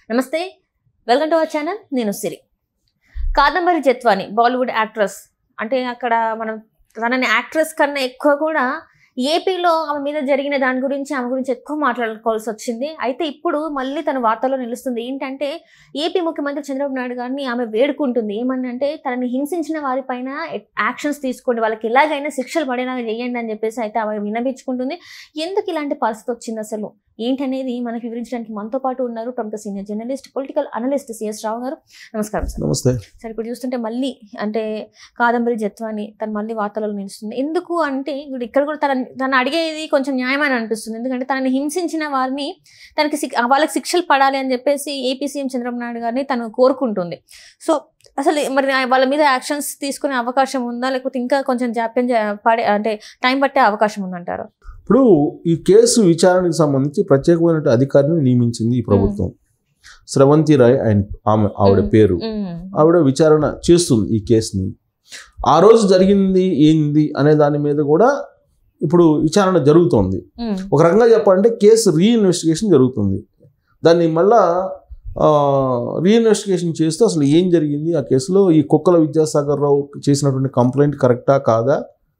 నమస్తే welcome to our channel నేను Siri Kadambari Jethwani Bollywood actress అంటే అక్కడ మనం తనని యాక్ట్రెస్ కన్నా ఎక్కువ కూడా ఏపీలో ఆమె మీద జరిగిన దాని గురించి ఆమె గురించి ఎక్కువ మాట్లాడుకోవాల్సి వచ్చింది అయితే ఇప్పుడు మళ్ళీ తన వార్తల్లో నిలుస్తుంది ఏంటంటే ఏపీ ముఖ్యమంత్రి చంద్రబాబు నాయుడు గారిని ఆమె వేడుకుంటుంది ఏమని అంటే తనని హింసించిన వారిపైన యాక్షన్స్ తీసుకోండి వాళ్ళకి ఎలాగైనా శిక్షలు పడేలాగా చేయండి అని చెప్పేసి అయితే ఆమె విన్నపించుకుంటుంది ఎందుకు ఇలాంటి పరిస్థితి వచ్చింది అసలు ఏంటనేది మనకి వివరించడానికి మనతో పాటు ఉన్నారు ప్రముఖ senior journalist political analyst CS Rao garu నమస్కారం సార్ నమస్తే సార్ ఇప్పుడు చూస్తుంటే మళ్ళీ అంటే కాదంబరి జత్వాని తను మళ్ళీ వార్తలలో నిలుస్తుంది ఎందుకు అంటే ఇప్పుడు ఇక్కడ కూడా తన తను అడిగేది కొంచెం న్యాయమని అనిపిస్తుంది ఎందుకంటే తనని హింసించిన వారిని తనకి శిక్- వాళ్ళకి శిక్షలు పడాలి అని చెప్పేసి ఏపీ సీఎం చంద్రబాబు నాయుడు గారిని తను కోరుకుంటుంది సో అసలు మరి వాళ్ళ మీద యాక్షన్స్ తీసుకునే అవకాశం ఉందా లేకపోతే ఇంకా కొంచెం జాప్యం చే- పడే అంటే టైం పట్టే అవకాశం ఉందంటారు ఇప్పుడు ఈ కేసు విచారణకు సంబంధించి ప్రత్యేకమైన అధికారిని నియమించింది ఈ ప్రభుత్వం స్రవంతి రాయ్ ఆయన ఆమె ఆవిడ మ్మ్. పేరు ఆవిడ విచారణ చేస్తుంది ఈ కేసుని ఆ రోజు జరిగింది ఏంది అనే దాని మీద కూడా ఇప్పుడు విచారణ జరుగుతోంది ఒక రకంగా చెప్పాలంటే కేసు రీఇన్వెస్టిగేషన్ జరుగుతుంది దాన్ని మళ్ళా రీఇన్వెస్టిగేషన్ చేస్తూ అసలు ఏం జరిగింది ఆ కేసులో ఈ కుక్కల విద్యాసాగర్ రావు చేసినటువంటి కంప్లైంట్ కరెక్టా కాదా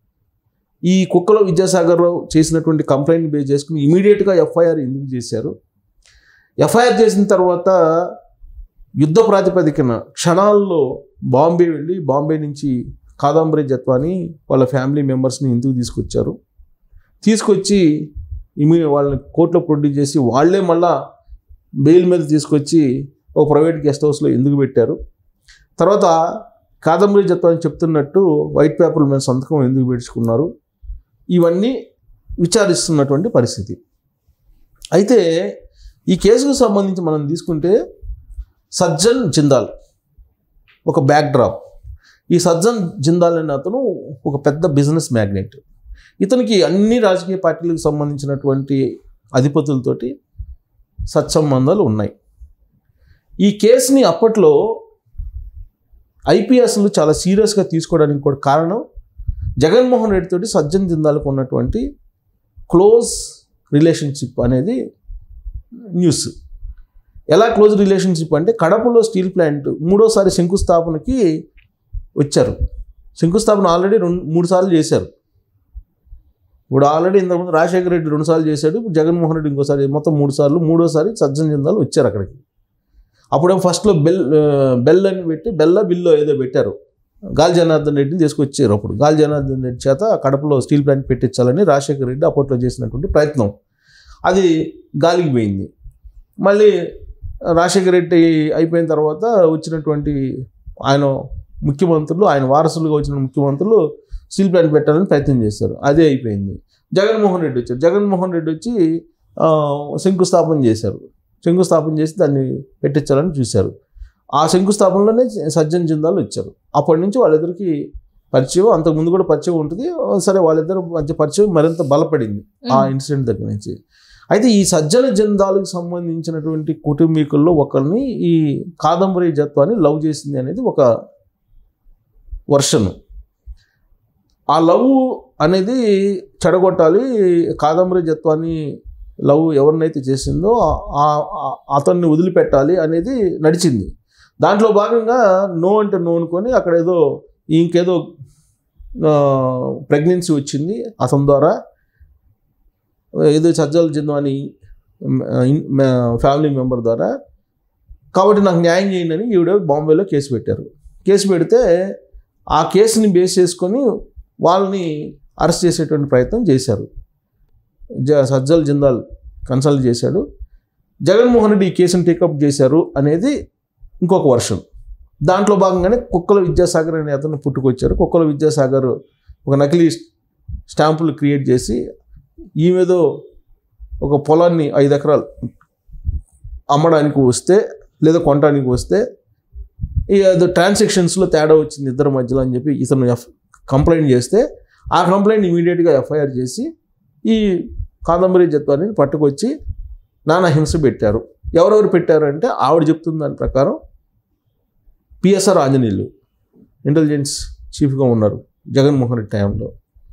ఈ కుక్కల విద్యాసాగర్ రావు చేసినటువంటి కంప్లైంట్ బేస్ చేసుకుని ఇమీడియట్గా ఎఫ్ఐఆర్ ఎందుకు చేశారు ఎఫ్ఐఆర్ చేసిన తర్వాత యుద్ధ ప్రాతిపదికన క్షణాల్లో బాంబే వెళ్ళి బాంబే నుంచి కాదంబరి జత్వాని వాళ్ళ ఫ్యామిలీ మెంబర్స్ని ఎందుకు తీసుకొచ్చారు తీసుకొచ్చి ఇమీ వాళ్ళని కోర్టులో ప్రొడ్యూస్ చేసి వాళ్ళే మళ్ళా బెయిల్ మీద తీసుకొచ్చి ఒక ప్రైవేట్ గెస్ట్ హౌస్లో ఎందుకు పెట్టారు తర్వాత కాదంబరి జత్వాని చెప్తున్నట్టు వైట్ పేపర్ మీద సంతకం ఎందుకు పెట్టుకున్నారు ఇవన్నీ విచారిస్తున్నటువంటి పరిస్థితి అయితే ఈ కేసుకు సంబంధించి మనం తీసుకుంటే సజ్జన్ జిందాల్ ఒక బ్యాక్ డ్రాప్ ఈ సజ్జన్ జిందాల్ అనే అతను ఒక పెద్ద బిజినెస్ మ్యాగ్నెట్ ఇతనికి అన్ని రాజకీయ పార్టీలకు సంబంధించినటువంటి అధిపతులతోటి సత్సంబంధాలు ఉన్నాయి ఈ కేసుని అప్పట్లో ఐపీఎస్లు చాలా సీరియస్గా తీసుకోవడానికి కూడా కారణం జగన్మోహన్ రెడ్డి తోటి సజ్జన్ జిందాల్కు ఉన్నటువంటి క్లోజ్ రిలేషన్షిప్ అనేది న్యూస్ ఎలా క్లోజ్ రిలేషన్షిప్ అంటే కడపలో స్టీల్ ప్లాంట్ మూడోసారి శంకుస్థాపనకి వచ్చారు శంకుస్థాపన ఆల్రెడీ రెండు మూడు సార్లు చేశారు ఇప్పుడు ఆల్రెడీ ఇంతకుముందు రాజశేఖర రెడ్డి రెండు సార్లు చేశాడు ఇప్పుడు జగన్మోహన్ రెడ్డి ఇంకోసారి మొత్తం మూడు సార్లు మూడోసారి సజ్జన్ జిందాలు వచ్చారు అక్కడికి అప్పుడేమో ఫస్ట్లో బెల్ ఆ, బెల్ అని పెట్టి బెల్ల బిల్లో ఏదో పెట్టారు గాలి జనార్దన్ రెడ్డిని తీసుకొచ్చారు అప్పుడు గాలి జనార్దన్ రెడ్డి చేత కడపలో స్టీల్ ప్లాంట్ పెట్టించాలని రాజశేఖర రెడ్డి అప్పట్లో చేసినటువంటి ప్రయత్నం అది గాలికి పోయింది మళ్ళీ రాజశేఖర రెడ్డి అయిపోయిన తర్వాత వచ్చినటువంటి ఆయన ముఖ్యమంత్రులు ఆయన వారసులుగా వచ్చిన ముఖ్యమంత్రులు స్టీల్ ప్లాంట్ పెట్టాలని ప్రయత్నం చేశారు అదే అయిపోయింది జగన్మోహన్ రెడ్డి వచ్చారు జగన్మోహన్ రెడ్డి వచ్చి ఆ, శంకుస్థాపన చేశారు శంకుస్థాపన చేసి దాన్ని పెట్టించాలని చూశారు ఆ శంకుస్థాపనలోనే సజ్జన్ జిందాలు వచ్చారు అప్పటి నుంచి వాళ్ళిద్దరికి పరిచయం అంతకుముందు కూడా పరిచయం ఉంటుంది సరే వాళ్ళిద్దరు మధ్య పరిచయం మరింత బలపడింది ఆ ఇన్సిడెంట్ దగ్గర నుంచి అయితే ఈ సజ్జన జందాలకు సంబంధించినటువంటి కుటుంబీకుల్లో ఒకరిని ఈ కాదంబరి జత్వాన్ని లవ్ చేసింది అనేది ఒక వర్షన్ ఆ లవ్ అనేది చెడగొట్టాలి కాదంబరి జత్వాన్ని లవ్ ఎవరినైతే చేసిందో ఆ- ఆ- అతన్ని వదిలిపెట్టాలి అనేది నడిచింది దాంట్లో భాగంగా నో అంటే నో అనుకొని అక్కడ ఏదో ఇంకేదో ప్రెగ్నెన్సీ వచ్చింది అతని ద్వారా ఏదో సజ్జల జిందాని ఫ్యామిలీ మెంబర్ ద్వారా కాబట్టి నాకు న్యాయం చేయండి అని ఈవిడ బాంబేలో కేసు పెట్టారు కేసు పెడితే ఆ కేసుని బేస్ చేసుకొని వాళ్ళని అరెస్ట్ చేసేటువంటి ప్రయత్నం చేశారు జ సజ్జల్ జిందాల్ కన్సల్ట్ చేశాడు జగన్మోహన్ రెడ్డి ఈ కేసును టేకప్ చేశారు అనేది ఇంకొక వర్షం దాంట్లో భాగంగానే కుక్కల విద్యాసాగర్ అనే అతను పుట్టుకొచ్చారు కుక్కల విద్యాసాగర్ ఒక నకిలీ స్టాంపులు క్రియేట్ చేసి ఈమెదో ఒక పొలాన్ని ఐదు ఎకరాలు అమ్మడానికి వస్తే లేదా కొనడానికి వస్తే ఈ ఏదో ట్రాన్సాక్షన్స్లో తేడా వచ్చింది ఇద్దరి మధ్యలో అని చెప్పి ఇతను ఎఫ్ కంప్లైంట్ చేస్తే ఆ కంప్లైంట్ ఇమీడియట్గా ఎఫ్ఐఆర్ చేసి ఈ కాదంబరి జత్వాన్ని పట్టుకొచ్చి నానా హింస పెట్టారు ఎవరెవరు పెట్టారు అంటే ఆవిడ చెప్తున్న దాని ప్రకారం పిఎస్ఆర్ ఆంజనేయులు ఇంటెలిజెన్స్ చీఫ్గా ఉన్నారు జగన్మోహన్ రెడ్డి టైంలో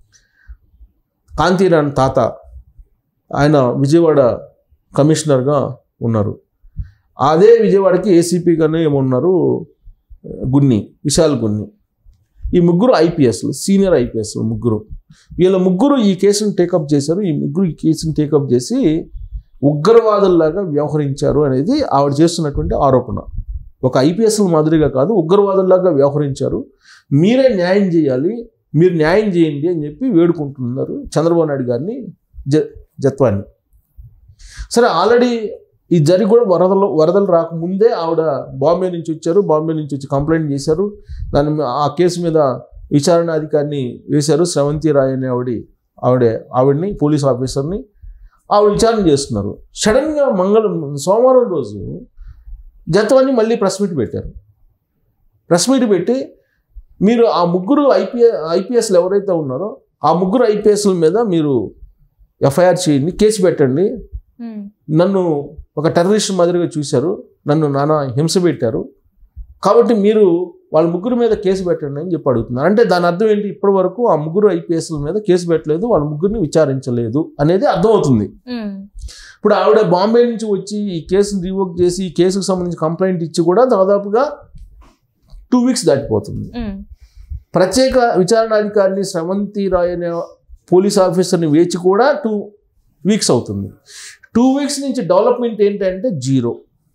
కాంతిరాణ్ తాత ఆయన విజయవాడ కమిషనర్గా ఉన్నారు అదే విజయవాడకి ఏసీపీగానే ఏమన్నారు గున్ని విశాల్ గున్ని ఈ ముగ్గురు ఐపీఎస్లు సీనియర్ ఐపీఎస్లు ముగ్గురు వీళ్ళ ముగ్గురు ఈ కేసును టేకప్ చేశారు ఈ ముగ్గురు ఈ కేసును టేకప్ చేసి ఉగ్రవాదుల్లాగా వ్యవహరించారు అనేది ఆవిడ చేస్తున్నటువంటి ఆరోపణ ఒక ఐపీఎస్ల మాదిరిగా కాదు ఉగ్రవాదుల్లాగా వ్యవహరించారు మీరే న్యాయం చేయాలి మీరు న్యాయం చేయండి అని చెప్పి వేడుకుంటున్నారు చంద్రబాబు నాయుడు గారిని జ జత్వాని సరే ఆల్రెడీ ఈ జరిగి కూడా వరదలు వరదలు రాకముందే ఆవిడ బాంబే నుంచి వచ్చారు బాంబే నుంచి వచ్చి కంప్లైంట్ చేశారు దాని మీ- ఆ కేసు మీద విచారణ అధికారిని వేశారు స్రవంతి రాయ్ అనే ఆవిడ ఆవిడ ఆవిడని పోలీస్ ఆఫీసర్ని ఆవిడ విచారణ చేస్తున్నారు సడన్గా మంగళ సోమవారం రోజు జత్వాని మళ్ళీ ప్రెస్ మీట్ పెట్టారు ప్రెస్ మీట్ పెట్టి మీరు ఆ ముగ్గురు ఐపీఎ ఐపీఎస్లు ఎవరైతే ఉన్నారో ఆ ముగ్గురు ఐపీఎస్ల మీద మీరు ఎఫ్ఐఆర్ చేయండి కేసు పెట్టండి ఉమ్, నన్ను ఒక టెర్రరిస్ట్ మాదిరిగా చూశారు నన్ను నానా హింస పెట్టారు కాబట్టి మీరు వాళ్ళ ముగ్గురు మీద కేసు పెట్టండి అని చెప్పి అడుగుతున్నారు అంటే దాని అర్థం ఏంటి ఇప్పటి వరకు ఆ ముగ్గురు ఐపీఎస్ల మీద కేసు పెట్టలేదు వాళ్ళ ముగ్గురిని విచారించలేదు అనేది అర్థమవుతుంది ఉమ్, ఇప్పుడు ఆవిడ బాంబే నుంచి వచ్చి ఈ కేసును రివోక్ చేసి ఈ కేసుకు సంబంధించి కంప్లైంట్ ఇచ్చి కూడా దాదాపుగా టూ వీక్స్ దాటిపోతుంది ఉమ్, ప్రత్యేక విచారణాధికారిని స్రవంతి రాయ్ అనే పోలీస్ ఆఫీసర్ని వేచి కూడా టూ వీక్స్ అవుతుంది టూ వీక్స్ నుంచి డెవలప్మెంట్ ఏంటంటే జీరో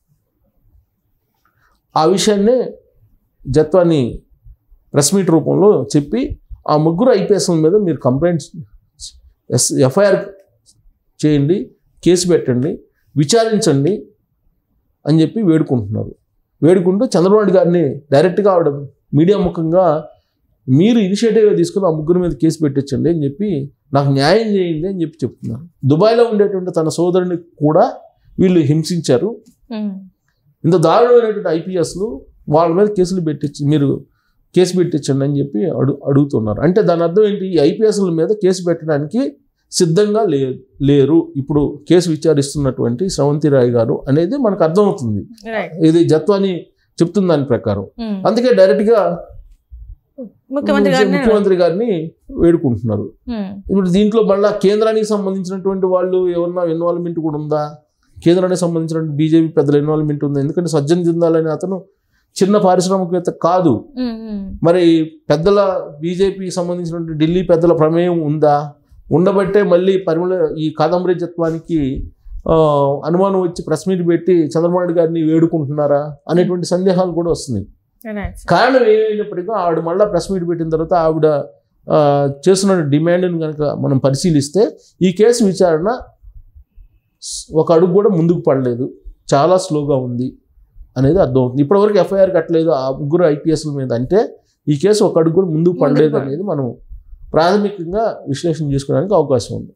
ఆ విషయాన్నే జత్వాని ప్రెస్ మీట్ రూపంలో చెప్పి ఆ ముగ్గురు ఐపీఎస్ల మీద మీరు కంప్లైంట్స్ ఎస్ ఎఫ్ఐఆర్ చేయండి కేసు పెట్టండి విచారించండి అని చెప్పి వేడుకుంటున్నారు వేడుకుంటూ చంద్రబాబు నాయుడు గారిని డైరెక్ట్గా ఆవిడ మీడియా ముఖంగా మీరు ఇనిషియేటివ్ తీసుకుని ఆ ముగ్గురు మీద కేసు పెట్టించండి అని చెప్పి నాకు న్యాయం చేయండి అని చెప్పి చెప్తున్నారు దుబాయ్లో ఉండేటువంటి తన సోదరుని కూడా వీళ్ళు హింసించారు ఉమ్, ఇంత దారుణమైనటువంటి ఐపీఎస్లు వాళ్ళ మీద కేసులు పెట్టించి మీరు కేసు పెట్టించండి అని చెప్పి అడు అడుగుతున్నారు అంటే దాని అర్థం ఏంటి ఈ ఐపీఎస్ల మీద కేసు పెట్టడానికి సిద్ధంగా లే లేరు ఇప్పుడు కేసు విచారిస్తున్నటువంటి శ్రవంతి రాయ్ గారు అనేది మనకు అర్థమవుతుంది రైట్ ఇది జత్వాని చెప్తున్న దాని ప్రకారం ఉమ్, అందుకే డైరెక్ట్గా ముఖ్యమంత్రి గారిని ముఖ్యమంత్రి గారిని వేడుకుంటున్నారు ఉమ్, ఇప్పుడు దీంట్లో మళ్ళా కేంద్రానికి సంబంధించినటువంటి వాళ్ళు ఎవరన్నా ఇన్వాల్వ్మెంట్ కూడా ఉందా కేంద్రానికి సంబంధించినటువంటి బీజేపీ పెద్దల ఇన్వాల్వ్మెంట్ ఉందా ఎందుకంటే సజ్జన్ జిందాల్ అనే అతను చిన్న పారిశ్రామికవేత్త కాదు ఉమ్, ఉమ్, మరి పెద్దల బీజేపీకి సంబంధించినటువంటి ఢిల్లీ పెద్దల ప్రమేయం ఉందా ఉండబట్టే మళ్ళీ పరిమళ ఈ కాదంబరి జత్వానికి ఆ, అనుమానం వచ్చి ప్రెస్ మీట్ పెట్టి చంద్రబాబు నాయుడు గారిని వేడుకుంటున్నారా అనేటువంటి సందేహాలు కూడా వస్తున్నాయి రైట్ కారణం ఏమైనప్పటికీ ఆవిడ మళ్ళీ ప్రెస్ మీట్ పెట్టిన తర్వాత ఆవిడ ఆ, చేస్తున్న డిమాండ్ని కనుక మనం పరిశీలిస్తే ఈ కేసు విచారణ స్- ఒక అడుగు కూడా ముందుకు పడలేదు చాలా స్లోగా ఉంది అనేది అర్థమవుతుంది ఇప్పటివరకు ఎఫ్ఐఆర్ కట్టలేదు ఆ ముగ్గురు ఐపీఎస్ల మీద అంటే ఈ కేసు ఒక అడుగు కూడా ముందుకు పడలేదు ముందుకు అనేది మనం ప్రాథమికంగా విశ్లేషణ చేసుకోవడానికి అవకాశం ఉంది